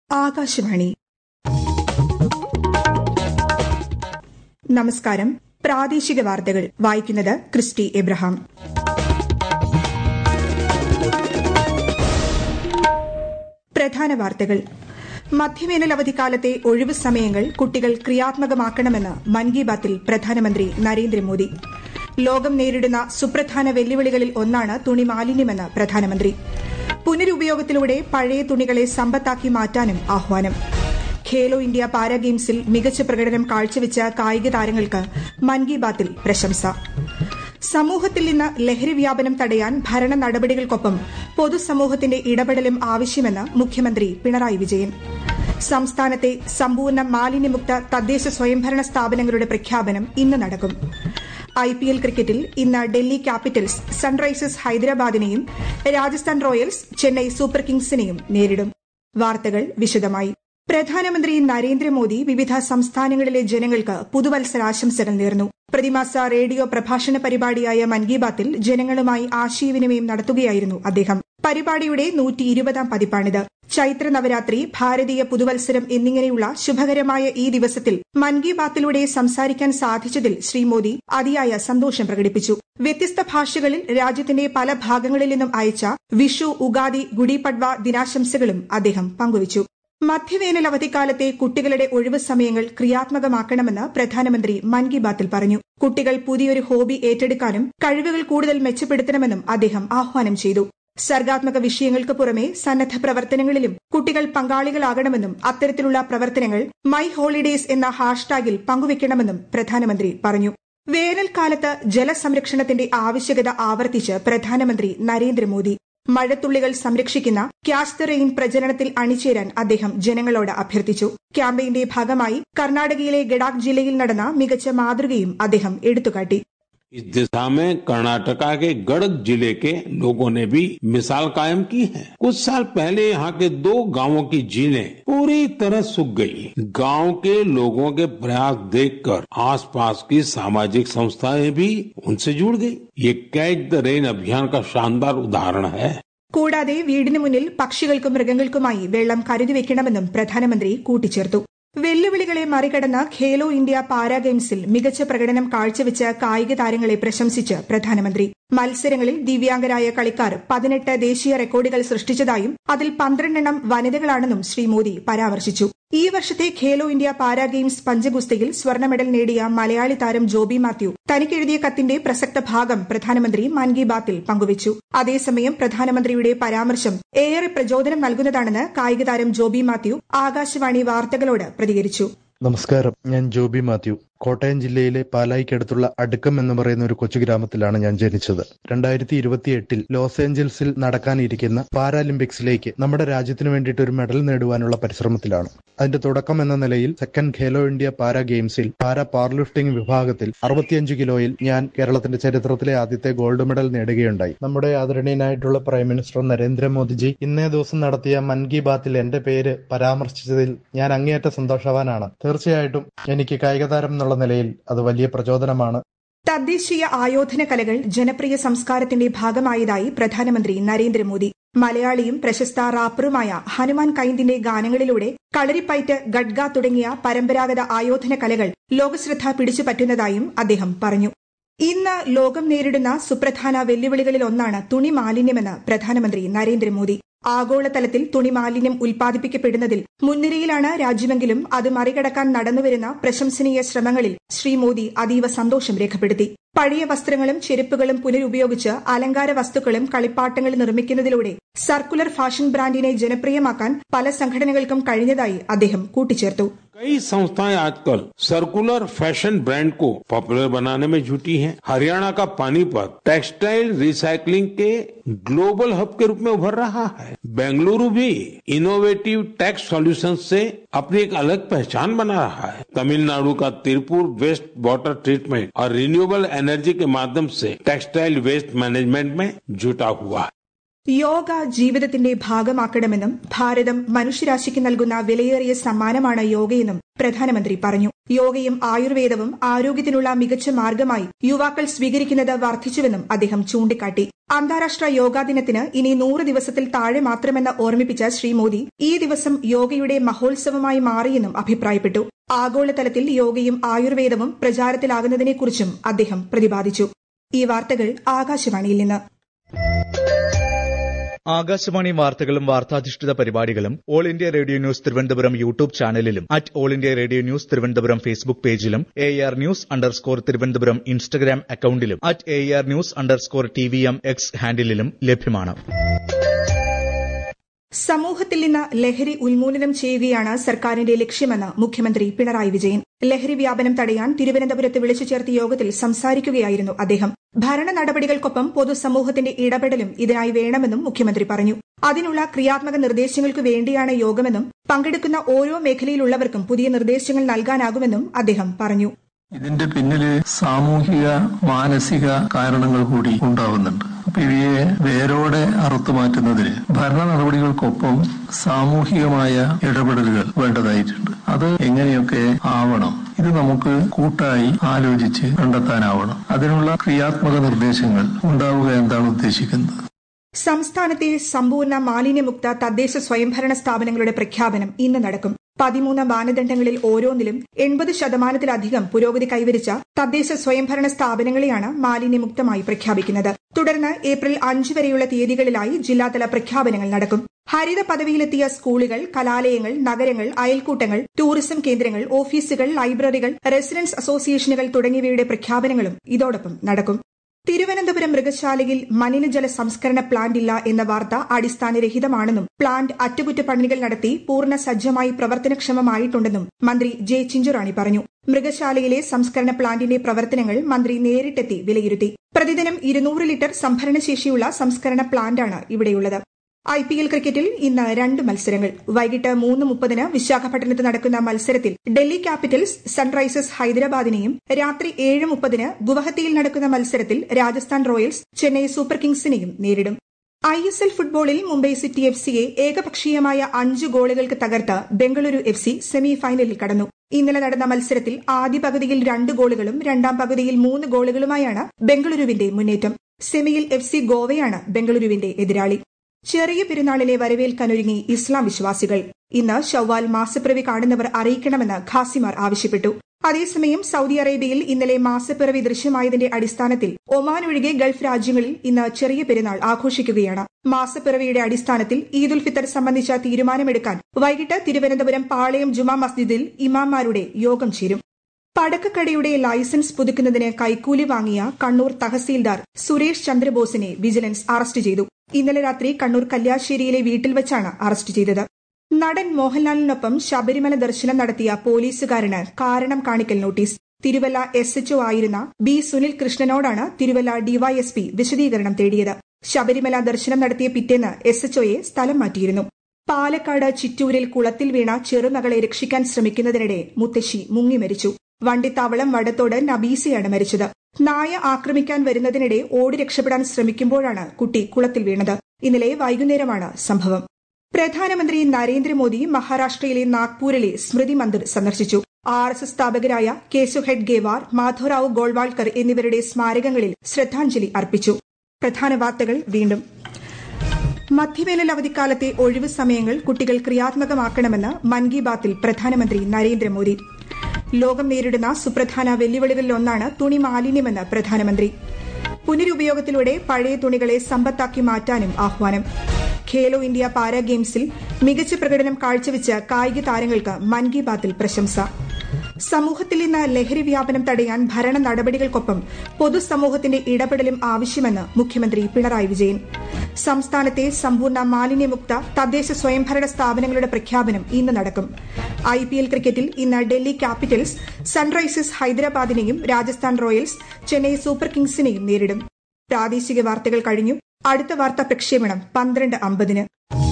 ആകാശവാണി നമസ്കാരം പ്രാദേശിക വാർത്തകൾ വായിക്കുന്നത് ക്രിസ്റ്റി എബ്രഹാം പ്രധാന വാർത്തകൾ മധ്യവേനൽ അവധിക്കാലത്തെ ഒഴിവു സമയങ്ങൾ കുട്ടികൾ ക്രിയാത്മകമാക്കണമെന്ന് മൻ കി ബാത്തിൽ പ്രധാനമന്ത്രി നരേന്ദ്രമോദി ലോകം നേരിടുന്ന സുപ്രധാന വെല്ലുവിളികളിൽ ഒന്നാണ് തുണി മാലിന്യമെന്ന് പ്രധാനമന്ത്രി പുനരുപയോഗത്തിലൂടെ പഴയ തുണികളെ സമ്പത്താക്കി മാറ്റാനും ആഹ്വാനം ഖേലോ ഇന്ത്യ പാരാ ഗെയിംസിൽ മികച്ച പ്രകടനം കാഴ്ചവെച്ച കായിക താരങ്ങൾക്ക് മൻ കി ബാത്തിൽ പ്രശംസ സമൂഹത്തിൽ നിന്ന് ലഹരി വ്യാപനം തടയാൻ ഭരണ നടപടികൾക്കൊപ്പം പൊതുസമൂഹത്തിന്റെ ഇടപെടലും ആവശ്യമെന്ന് മുഖ്യമന്ത്രി പിണറായി വിജയൻ സംസ്ഥാനത്തെ സമ്പൂർണ്ണ മാലിന്യമുക്ത തദ്ദേശ സ്വയംഭരണ സ്ഥാപനങ്ങളുടെ പ്രഖ്യാപനം ഇന്ന് നടക്കും ഐപിഎൽ ക്രിക്കറ്റിൽ ഇന്ന് ഡൽഹി ക്യാപിറ്റൽസ് സൺറൈസേഴ്സ് ഹൈദരാബാദിനെയും രാജസ്ഥാൻ റോയൽസ് ചെന്നൈ സൂപ്പർ കിങ്സിനെയും നേരിടും വാർത്തകൾ വിശദമായി പ്രധാനമന്ത്രി നരേന്ദ്രമോദി വിവിധ സംസ്ഥാനങ്ങളിലെ ജനങ്ങൾക്ക് പുതുവത്സരാശംസകൾ നേർന്നു പ്രതിമാസ റേഡിയോ പ്രഭാഷണ പരിപാടിയായ മൻ കി ബാത്തിൽ ജനങ്ങളുമായി ആശയവിനിമയം നടത്തുകയായിരുന്നു അദ്ദേഹം പരിപാടിയുടെ നൂറ്റി ഇരുപതാം പതിപ്പാണിത് ചൈത്ര നവരാത്രി ഭാരതീയ പുതുവത്സരം എന്നിങ്ങനെയുള്ള ശുഭകരമായ ഈ ദിവസത്തിൽ മൻ കി ബാത്തിലൂടെ സംസാരിക്കാൻ സാധിച്ചതിൽ ശ്രീ മോദി അതിയായ സന്തോഷം പ്രകടിപ്പിച്ചു വ്യത്യസ്ത ഭാഷകളിൽ രാജ്യത്തിന്റെ പല ഭാഗങ്ങളിൽ നിന്നും അയച്ച വിഷു ഉഗാദി ഗുഡിപഡ്വ ദിനാശംസകളും അദ്ദേഹം പങ്കുവച്ചു മധ്യവേനൽ അവധിക്കാലത്തെ കുട്ടികളുടെ ഒഴിവ് സമയങ്ങൾ ക്രിയാത്മകമാക്കണമെന്ന് പ്രധാനമന്ത്രി മൻ കി ബാത്തിൽ പറഞ്ഞു കുട്ടികൾ പുതിയൊരു ഹോബി ഏറ്റെടുക്കാനും കഴിവുകൾ കൂടുതൽ മെച്ചപ്പെടുത്തണമെന്നും അദ്ദേഹം ആഹ്വാനം ചെയ്തു സർഗാത്മക വിഷയങ്ങൾക്ക് പുറമെ സന്നദ്ധ പ്രവർത്തനങ്ങളിലും കുട്ടികൾ പങ്കാളികളാകണമെന്നും അത്തരത്തിലുള്ള പ്രവർത്തനങ്ങൾ മൈ ഹോളിഡേയ്സ് എന്ന ഹാഷ്ടാഗിൽ പങ്കുവയ്ക്കണമെന്നും പ്രധാനമന്ത്രി പറഞ്ഞു വേനൽക്കാലത്ത് ജലസംരക്ഷണത്തിന്റെ ആവശ്യകത ആവർത്തിച്ച് പ്രധാനമന്ത്രി നരേന്ദ്രമോദി മഴത്തുള്ളികൾ സംരക്ഷിക്കുന്ന ക്യാച്ച് ദ റെയിൻ പ്രചരണത്തിൽ അണിചേരാൻ അദ്ദേഹം ജനങ്ങളോട് അഭ്യർത്ഥിച്ചു ക്യാമ്പയിന്റെ ഭാഗമായി കർണാടകയിലെ ഗഡാക് ജില്ലയിൽ നടന്ന മികച്ച മാതൃകയും അദ്ദേഹം എടുത്തുകാട്ടി इस दिशा में कर्नाटका के गड़क जिले के लोगों ने भी मिसाल कायम की है कुछ साल पहले यहाँ के दो गांवों की झीलें पूरी तरह सूख गई गांव के लोगों के प्रयास देखकर आसपास की सामाजिक संस्थाएं भी उनसे जुड़ गई ये कैच द रेन अभियान का शानदार उदाहरण है കൂടാതെ വീടിന് മുന്നിൽ പക്ഷികൾക്കും മൃഗങ്ങൾക്കുമായി വെള്ളം കരുതി വെക്കണമെന്നും പ്രധാനമന്ത്രി കൂട്ടിച്ചേർത്തു വെല്ലുവിളികളെ മറികടന്ന ഖേലോ ഇന്ത്യ പാരാ ഗെയിംസിൽ മികച്ച പ്രകടനം കാഴ്ചവെച്ച കായിക താരങ്ങളെ പ്രശംസിച്ച് പ്രധാനമന്ത്രി മത്സരങ്ങളിൽ ദിവ്യാംഗരായ കളിക്കാർ പതിനെട്ട് ദേശീയ റെക്കോർഡുകൾ സൃഷ്ടിച്ചതായും അതിൽ പന്ത്രണ്ടെണ്ണം വനിതകളാണെന്നും ശ്രീ മോദി പരാമർശിച്ചു ഈ വർഷത്തെ ഖേലോ ഇന്ത്യ പാരാ ഗെയിംസ് പഞ്ചഗുസ്തിയിൽ സ്വർണ്ണ മെഡൽ നേടിയ മലയാളി താരം ജോബി മാത്യു തനിക്കെഴുതിയ കത്തിന്റെ പ്രസക്ത ഭാഗം പ്രധാനമന്ത്രി മൻ കി ബാത്തിൽ പങ്കുവച്ചു അതേസമയം പ്രധാനമന്ത്രിയുടെ പരാമർശം ഏറെ പ്രചോദനം നൽകുന്നതാണെന്ന് കായിക താരം ജോബി മാത്യു ആകാശവാണി വാർത്തകളോട് പ്രതികരിച്ചു നമസ്കാരം ഞാൻ ജോബി മാത്യു കോട്ടയം ജില്ലയിലെ പാലായിക്കടുത്തുള്ള അടുക്കം എന്ന് പറയുന്ന ഒരു കൊച്ചു ഗ്രാമത്തിലാണ് ഞാൻ ജനിച്ചത് രണ്ടായിരത്തി ഇരുപത്തിയെട്ടിൽ ലോസ് ഏഞ്ചൽസിൽ നടക്കാനിരിക്കുന്ന പാരാലിമ്പിക്സിലേക്ക് നമ്മുടെ രാജ്യത്തിന് വേണ്ടിയിട്ട് ഒരു മെഡൽ നേടുവാനുള്ള പരിശ്രമത്തിലാണ് അതിന്റെ തുടക്കം എന്ന നിലയിൽ സെക്കൻഡ് ഖേലോ ഇന്ത്യ പാരാ ഗെയിംസിൽ പാരാ പവർ ലിഫ്റ്റിംഗ് വിഭാഗത്തിൽ അറുപത്തിയഞ്ച് കിലോയിൽ ഞാൻ കേരളത്തിന്റെ ചരിത്രത്തിലെ ആദ്യത്തെ ഗോൾഡ് മെഡൽ നേടുകയുണ്ടായി നമ്മുടെ ആദരണീയനായിട്ടുള്ള പ്രൈം മിനിസ്റ്റർ നരേന്ദ്രമോദിജി ഇന്നേ ദിവസം നടത്തിയ മൻ കി ബാത്തിൽ എന്റെ പേര് പരാമർശിച്ചതിൽ ഞാൻ അങ്ങേയറ്റ സന്തോഷവാനാണ് തീർച്ചയായിട്ടും എനിക്ക് കായിക താരം എന്നുള്ള നിലയിൽ അത് വലിയ പ്രചോദനമാണ് തദ്ദേശീയ ആയോധന കലകൾ ജനപ്രിയ സംസ്കാരത്തിന്റെ ഭാഗമായതായി പ്രധാനമന്ത്രി നരേന്ദ്രമോദി മലയാളിയും പ്രശസ്ത റാപ്പറുമായ ഹനുമാൻ കൈന്തിന്റെ ഗാനങ്ങളിലൂടെ കളരിപ്പയറ്റ് ഗഡ്ഗ തുടങ്ങിയ പരമ്പരാഗത ആയോധന കലകൾ ലോകശ്രദ്ധ പിടിച്ചുപറ്റുന്നതായും അദ്ദേഹം പറഞ്ഞു ഇന്ന് ലോകം നേരിടുന്ന സുപ്രധാന വെല്ലുവിളികളിൽ ഒന്നാണ് തുണി മാലിന്യമെന്ന് പ്രധാനമന്ത്രി നരേന്ദ്രമോദി ആഗോളതലത്തിൽ തുണി മാലിന്യം ഉൽപ്പാദിപ്പിക്കപ്പെടുന്നതിൽ മുൻനിരയിലാണ് രാജ്യമെങ്കിലും അത് മറികടക്കാൻ നടന്നുവരുന്ന പ്രശംസനീയ ശ്രമങ്ങളിൽ ശ്രീ മോദി അതീവ സന്തോഷം രേഖപ്പെടുത്തി പഴയ വസ്ത്രങ്ങളും ചെരുപ്പുകളും പുനരുപയോഗിച്ച് അലങ്കാര വസ്തുക്കളും കളിപ്പാട്ടങ്ങളും നിർമ്മിക്കുന്നതിലൂടെ സർക്കുലർ ഫാഷൻ ബ്രാൻഡിനെ ജനപ്രിയമാക്കാൻ പല സംഘടനകൾക്കും കഴിഞ്ഞതായി അദ്ദേഹം കൂട്ടിച്ചേർത്തു कई संस्थाएं आजकल सर्कुलर फैशन ब्रांड को पॉपुलर बनाने में जुटी हैं। हरियाणा का पानीपत टेक्सटाइल रिसाइकलिंग के ग्लोबल हब के रूप में उभर रहा है बेंगलुरु भी इनोवेटिव टैक्स सॉल्यूशंस से अपनी एक अलग पहचान बना रहा है तमिलनाडु का तिरुपुर वेस्ट वाटर ट्रीटमेंट और रिन्यूएबल एनर्जी के माध्यम से टेक्सटाइल वेस्ट मैनेजमेंट में जुटा हुआ है യോഗ ജീവിതത്തിന്റെ ഭാഗമാക്കണമെന്നും ഭാരതം മനുഷ്യരാശിക്ക് നൽകുന്ന വിലയേറിയ സമ്മാനമാണ് യോഗയെന്നും പ്രധാനമന്ത്രി പറഞ്ഞു യോഗയും ആയുർവേദവും ആരോഗ്യത്തിനുള്ള മികച്ച മാർഗമായി യുവാക്കൾ സ്വീകരിക്കുന്നത് വർദ്ധിച്ചുവെന്നും അദ്ദേഹം ചൂണ്ടിക്കാട്ടി അന്താരാഷ്ട്ര യോഗാ ദിനത്തിന് ഇനി നൂറ് ദിവസത്തിൽ താഴെ മാത്രമെന്ന് ഓർമ്മിപ്പിച്ച ശ്രീ മോദി ഈ ദിവസം യോഗയുടെ മഹോത്സവമായി മാറിയെന്നും അഭിപ്രായപ്പെട്ടു ആഗോളതലത്തിൽ യോഗയും ആയുർവേദവും പ്രചാരത്തിലാകുന്നതിനെക്കുറിച്ചും അദ്ദേഹം പ്രതിപാദിച്ചു ഈ വാർത്തകൾ ആകാശവാണിയിൽ നിന്ന് ആകാശവാണി വാർത്തകളും വാർത്താധിഷ്ഠിത പരിപാടികളും all India radio news Thiruvananthapuram YouTube ചാനലിലും at all India radio news Thiruvananthapuram Facebook പേജിലും A R news underscore Thiruvananthapuram Instagram അക്കൌണ്ടിലും at A R news underscore T V M X ഹാൻഡിലും ലഭ്യമാണ് സമൂഹത്തിൽ നിന്ന് ലഹരി ഉന്മൂലനം ചെയ്യുകയാണ് സർക്കാരിന്റെ ലക്ഷ്യമെന്ന് മുഖ്യമന്ത്രി പിണറായി വിജയൻ ലഹരി വ്യാപനം തടയാൻ തിരുവനന്തപുരത്ത് വിളിച്ചു ചേർത്ത യോഗത്തിൽ സംസാരിക്കുകയായിരുന്നു അദ്ദേഹം ഭരണ നടപടികൾക്കൊപ്പം പൊതുസമൂഹത്തിന്റെ ഇടപെടലും ഇതിനായി വേണമെന്നും മുഖ്യമന്ത്രി പറഞ്ഞു അതിനുള്ള ക്രിയാത്മക നിർദ്ദേശങ്ങൾക്ക് വേണ്ടിയാണ് യോഗമെന്നും പങ്കെടുക്കുന്ന ഓരോ മേഖലയിലുള്ളവർക്കും പുതിയ നിർദ്ദേശങ്ങൾ നൽകാനാകുമെന്നും അദ്ദേഹം പറഞ്ഞു ഇതിന്റെ പിന്നില് സാമൂഹിക മാനസിക കാരണങ്ങൾ കൂടി ഉണ്ടാവുന്നുണ്ട് അപ്പൊ ഇവയെ വേരോടെ അറുത്തു മാറ്റുന്നതിന് ഭരണ നടപടികൾക്കൊപ്പം സാമൂഹികമായ ഇടപെടലുകൾ വേണ്ടതായിട്ടുണ്ട് അത് എങ്ങനെയൊക്കെ ആവണം ഇത് നമുക്ക് കൂട്ടായി ആലോചിച്ച് കണ്ടെത്താനാവണം അതിനുള്ള ക്രിയാത്മക നിർദ്ദേശങ്ങൾ ഉണ്ടാവുക എന്താണ് ഉദ്ദേശിക്കുന്നത് സംസ്ഥാനത്തെ സമ്പൂർണ്ണ മാലിന്യമുക്ത തദ്ദേശ സ്വയംഭരണ സ്ഥാപനങ്ങളുടെ പ്രഖ്യാപനം ഇന്ന് നടക്കും പതിമൂന്ന് മാനദണ്ഡങ്ങളിൽ ഓരോന്നിലും എൺപത് ശതമാനത്തിലധികം പുരോഗതി കൈവരിച്ച തദ്ദേശ സ്വയംഭരണ സ്ഥാപനങ്ങളെയാണ് മാലിന്യമുക്തമായി പ്രഖ്യാപിക്കുന്നത് തുടർന്ന് ഏപ്രിൽ അഞ്ച് വരെയുള്ള തീയതികളിലായി ജില്ലാതല പ്രഖ്യാപനങ്ങൾ നടക്കും ഹരിത പദവിയിലെത്തിയ സ്കൂളുകൾ കലാലയങ്ങൾ നഗരങ്ങൾ അയൽക്കൂട്ടങ്ങൾ ടൂറിസം കേന്ദ്രങ്ങൾ ഓഫീസുകൾ ലൈബ്രറികൾ റെസിഡൻസ് അസോസിയേഷനുകൾ തുടങ്ങിയവയുടെ പ്രഖ്യാപനങ്ങളും ഇതോടൊപ്പം നടക്കും തിരുവനന്തപുരം മൃഗശാലയിൽ മലിനജല സംസ്കരണ പ്ലാന്റ് ഇല്ല എന്ന വാർത്ത അടിസ്ഥാനരഹിതമാണെന്നും പ്ലാന്റ് അറ്റകുറ്റപ്പണികൾ നടത്തി പൂർണ്ണ സജ്ജമായി പ്രവർത്തനക്ഷമമായിട്ടുണ്ടെന്നും മന്ത്രി ജെ ചിഞ്ചുറാണി പറഞ്ഞു മൃഗശാലയിലെ സംസ്കരണ പ്ലാന്റിന്റെ പ്രവർത്തനങ്ങൾ മന്ത്രി നേരിട്ടെത്തി വിലയിരുത്തി പ്രതിദിനം ഇരുന്നൂറ് ലിറ്റർ സംഭരണശേഷിയുള്ള സംസ്കരണ പ്ലാന്റാണ് ഇവിടെയുള്ളത് ഐ പി എൽ ക്രിക്കറ്റിൽ ഇന്ന് രണ്ട് മത്സരങ്ങൾ വൈകിട്ട് മൂന്ന് മുപ്പതിന് വിശാഖപട്ടണത്ത് നടക്കുന്ന മത്സരത്തിൽ ഡൽഹി ക്യാപിറ്റൽസ് സൺറൈസേഴ്സ് ഹൈദരാബാദിനെയും രാത്രി ഏഴ് മുപ്പതിന് ഗുവഹത്തിയിൽ നടക്കുന്ന മത്സരത്തിൽ രാജസ്ഥാൻ റോയൽസ് ചെന്നൈ സൂപ്പർ കിങ്സിനെയും നേരിടും ഐ എസ് എൽ ഫുട്ബോളിൽ മുംബൈ സിറ്റി എഫ് സിയെ ഏകപക്ഷീയമായ അഞ്ച് ഗോളുകൾക്ക് തകർത്ത് ബംഗളൂരു എഫ് സി സെമി ഫൈനലിൽ കടന്നു ഇന്നലെ നടന്ന മത്സരത്തിൽ ആദ്യ പകുതിയിൽ രണ്ട് ഗോളുകളും രണ്ടാം പകുതിയിൽ മൂന്ന് ഗോളുകളുമായാണ് ബംഗളൂരുവിന്റെ മുന്നേറ്റം സെമിയിൽ എഫ് സി ഗോവയാണ് ബംഗളൂരുവിന്റെ എതിരാളി ചെറിയ പെരുന്നാളിനെ വരവേൽക്കാനൊരുങ്ങി ഇസ്ലാം വിശ്വാസികൾ ഇന്ന് ഷവ്വാൽ മാസപ്പിറവി കാണുന്നവർ അറിയിക്കണമെന്ന് ഖാസിമാർ ആവശ്യപ്പെട്ടു അതേസമയം സൌദി അറേബ്യയിൽ ഇന്നലെ മാസപ്പിറവി ദൃശ്യമായതിന്റെ അടിസ്ഥാനത്തിൽ ഒമാൻ ഒഴികെ ഗൾഫ് രാജ്യങ്ങളിൽ ഇന്ന് ചെറിയ പെരുന്നാൾ ആഘോഷിക്കുകയാണ് മാസപ്പിറവിയുടെ അടിസ്ഥാനത്തിൽ ഈദുൽ ഫിത്തർ സംബന്ധിച്ച തീരുമാനമെടുക്കാൻ വൈകിട്ട് തിരുവനന്തപുരം പാളയം ജുമാ മസ്ജിദിൽ ഇമാമാരുടെ യോഗം ചേരും പടക്കക്കടയുടെ ലൈസൻസ് പുതുക്കുന്നതിന് കൈക്കൂലി വാങ്ങിയ കണ്ണൂർ തഹസീൽദാർ സുരേഷ് ചന്ദ്രബോസിനെ വിജിലൻസ് അറസ്റ്റ് ചെയ്തു ഇന്നലെ രാത്രി കണ്ണൂർ കല്യാശ്ശേരിയിലെ വീട്ടിൽ വെച്ചാണ് അറസ്റ്റ് ചെയ്തത് നടൻ മോഹൻലാലിനൊപ്പം ശബരിമല ദർശനം നടത്തിയ പോലീസുകാരന് കാരണം കാണിക്കൽ നോട്ടീസ് തിരുവല്ല എസ് എച്ച്ഒ ആയിരുന്ന ബി സുനിൽ കൃഷ്ണനോടാണ് തിരുവല്ല ഡിവൈഎസ്പി വിശദീകരണം തേടിയത് ശബരിമല ദർശനം നടത്തിയ പിറ്റേന്ന് എസ് എച്ച്ഒയെ സ്ഥലം മാറ്റിയിരുന്നു പാലക്കാട് ചിറ്റൂരിൽ കുളത്തിൽ വീണ ചെറുമകളെ രക്ഷിക്കാൻ ശ്രമിക്കുന്നതിനിടെ മുത്തശ്ശി മുങ്ങി മരിച്ചു വണ്ടിത്താവളം വടത്തോട് നബീസയാണ് മരിച്ചത് നായ ആക്രമിക്കാൻ വരുന്നതിനിടെ ഓടി രക്ഷപ്പെടാൻ ശ്രമിക്കുമ്പോഴാണ് കുട്ടി കുളത്തിൽ വീണത് ഇന്നലെ വൈകുന്നേരമാണ് സംഭവം പ്രധാനമന്ത്രി നരേന്ദ്രമോദി മഹാരാഷ്ട്രയിലെ നാഗ്പൂരിലെ സ്മൃതി മന്ദിർ സന്ദർശിച്ചു ആർ എസ് എസ് സ്ഥാപകരായ കേശു ഹെഡ് ഗേവാർ മാധവറാവു ഗോൾവാൾക്കർ എന്നിവരുടെ സ്മാരകങ്ങളിൽ ശ്രദ്ധാഞ്ജലി അർപ്പിച്ചു പ്രധാന വാർത്തകൾ വീണ്ടും മധ്യവേനൽ അവധിക്കാലത്തെ ഒഴിവ് സമയങ്ങൾ കുട്ടികൾ ക്രിയാത്മകമാക്കണമെന്ന് മൻ കി ബാത്തിൽ പ്രധാനമന്ത്രി നരേന്ദ്രമോദി ലോകം നേരിടുന്ന സുപ്രധാന വെല്ലുവിളികളിലൊന്നാണ് തുണി മാലിന്യമെന്ന് പ്രധാനമന്ത്രി പുനരുപയോഗത്തിലൂടെ പഴയ തുണികളെ സമ്പത്താക്കി മാറ്റാനും ആഹ്വാനം ഖേലോ ഇന്ത്യ പാരാ ഗെയിംസിൽ മികച്ച പ്രകടനം കാഴ്ചവെച്ച കായിക താരങ്ങൾക്ക് മൻ കി ബാത്തിൽ പ്രശംസ സമൂഹത്തിൽ നിന്ന് ലഹരി വ്യാപനം തടയാൻ ഭരണ നടപടികൾക്കൊപ്പം പൊതുസമൂഹത്തിന്റെ ഇടപെടലും ആവശ്യമെന്ന് മുഖ്യമന്ത്രി പിണറായി വിജയൻ സംസ്ഥാനത്തെ സമ്പൂർണ്ണ മാലിന്യമുക്ത തദ്ദേശ സ്വയംഭരണ സ്ഥാപനങ്ങളുടെ പ്രഖ്യാപനം ഇന്ന് നടക്കും ഐ പി എൽ ക്രിക്കറ്റിൽ ഇന്ന് ഡൽഹി ക്യാപിറ്റൽസ് സൺറൈസേഴ്സ് ഹൈദരാബാദിനെയും രാജസ്ഥാൻ റോയൽസ് ചെന്നൈ സൂപ്പർ കിങ്സിനെയും നേരിടും പ്രാദേശിക വാർത്തകൾ കഴിഞ്ഞു അടുത്ത വാർത്താ പ്രക്ഷേപണം പന്ത്രണ്ട് അമ്പതിന്